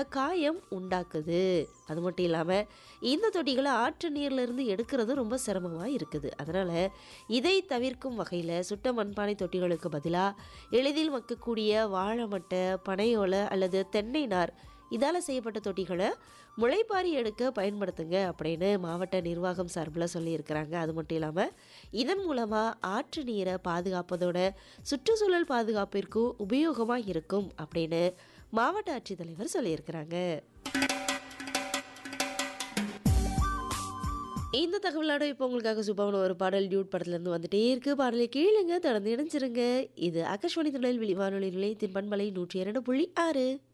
காயம் உண்டாக்குது அது மட்டும் இல்லாமல் இந்த தொட்டிகளை ஆற்று நீர்ல இருந்து எடுக்கிறது ரொம்ப சிரமமாக இருக்குது அதனால் இதை தவிர்க்கும் வகையில் சுட்ட மண்பானை தொட்டிகளுக்கு பதிலாக எளிதில் மக்கக்கூடிய வாழை மட்டை பனையோலை அல்லது தென்னை நார் இதால் செய்யப்பட்ட தொட்டிகளை முளைப்பாரி எடுக்க பயன்படுத்துங்க அப்படின்னு மாவட்ட நிர்வாகம் சார்பில் சொல்லியிருக்கிறாங்க அது மட்டும் இல்லாமல் இதன் மூலமாக ஆற்று நீரை பாதுகாப்பதோட சுற்றுச்சூழல் பாதுகாப்பிற்கும் உபயோகமாக இருக்கும் அப்படின்னு மாவட்ட ஆட்சித்தலைவர் சொல்லியிருக்கிறாங்க இந்த தகவலோட இப்போ உங்களுக்காக சூப்பான ஒரு பாடல் டியூட் படத்துலேருந்து வந்துட்டே இருக்கு பாடலை கீழுங்க தொடர்ந்து இணைஞ்சிருங்க இது ஆகாஷ்வாணி தொழில் வெளி வானொலி நிலையத்தின் பண்பலை நூற்றி இரண்டு புள்ளி ஆறு